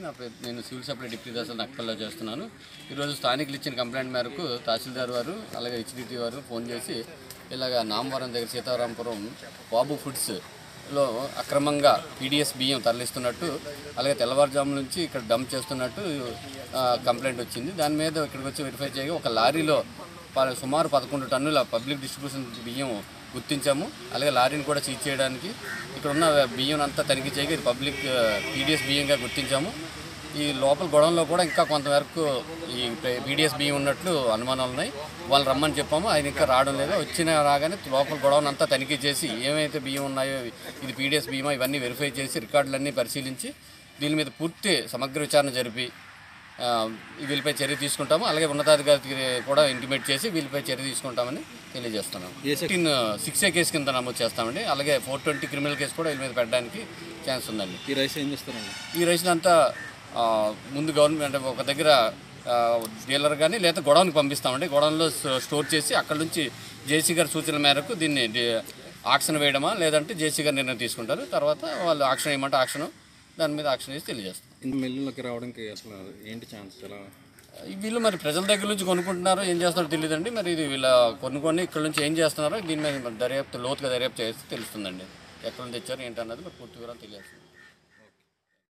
నా పేరు నేను సివిల్ సప్లై డిప్యూటీ తహసీల్ నక్కల్లో చేస్తున్నాను ఈరోజు స్థానికులు ఇచ్చిన కంప్లైంట్ మేరకు తహసీల్దార్ వారు అలాగే హెచ్డిటి వారు ఫోన్ చేసి ఇలాగ నామవరం దగ్గర సీతారాంపురం బాబు ఫుడ్స్ లో అక్రమంగా పీడిఎస్ బియ్యం తరలిస్తున్నట్టు అలాగే తెల్లవారుజాము నుంచి ఇక్కడ డంప్ చేస్తున్నట్టు ఆ, కంప్లైంట్ వచ్చింది దాని మీద ఇక్కడికి వచ్చి వెరిఫై చేయగా ఒక లారీలో ప- సుమారు పదకొండు టన్నుల పబ్లిక్ డిస్ట్రిబ్యూషన్ బియ్యం గుర్తించాము అలాగే లారీని కూడా సీజ్ చేయడానికి ఇక్కడ ఉన్న బియ్యం అంతా తనిఖీ చేయగా ఇది పబ్లిక్ పీడిఎస్ బియ్యంగా గుర్తించాము ఈ లోపల గొడవలో కూడా ఇంకా కొంతవరకు ఈ పీడిఎస్ బియ్యం ఉన్నట్లు అనుమానాలు ఉన్నాయి వాళ్ళు రమ్మని చెప్పాము ఆయన ఇంకా రావడం లేదు వచ్చిన రాగానే లోపల గొడవనంతా తనిఖీ చేసి ఏమైతే బియ్యం ఉన్నాయో ఇది పీడిఎస్ బియ్యమా ఇవన్నీ వెరిఫై చేసి రికార్డులన్నీ పరిశీలించి దీని మీద పూర్తి సమగ్ర విచారణ జరిపి ఆ, వీళ్ళపై చర్య తీసుకుంటాము అలాగే ఉన్నతాధికారికి కూడా ఇంటిమేట్ చేసి వీళ్ళపై చర్య తీసుకుంటామని తెలియజేస్తున్నాం ఎయిటీన్ సిక్స్ ఏ కేసు కింద నమోదు చేస్తామండి అలాగే ఫోర్ ట్వంటీ క్రిమినల్ కేసు కూడా వీళ్ళ మీద పెట్టడానికి ఛాన్స్ ఉందండి ఈ రైస్ ఏం చేస్తారండి ఈ రైస్లంతా ఆ, ముందు గవర్నమెంట్ ఒక దగ్గర ఆ, డీలర్ కానీ లేదా గొడవనికి పంపిస్తామండి గొడవలో స్టోర్ చేసి అక్కడ నుంచి జేసీ గారి సూచనల మేరకు దీన్ని డి- ఆక్షన్ వేయడమా లేదంటే జేసీ గారు నిర్ణయం తీసుకుంటారు తర్వాత వాళ్ళు ఆక్షన్ వేయమంటే ఆక్షన్ దాని మీద ఆక్షన్ వేసి తెలియజేస్తాం ఇంత మిల్లులోకి రావడానికి అసలు ఏంటి ఛాన్స్ ఎలా వీళ్ళు మరి ప్రజల దగ్గర నుంచి కొనుక్కుంటున్నారో ఏం చేస్తున్నారో తెలియదండి మరి ఇది వీళ్ళ కొనుక్కొని ఇక్కడ నుంచి ఏం చేస్తున్నారో దీని మీద మరి దర్యాప్తు లోతుగా దర్యాప్తు చేస్తే తెలుస్తుందండి ఎక్కడ నుంచి తెచ్చారు ఏంటన్నది మరి పూర్తి వివరాలు తెలియజేస్తుంది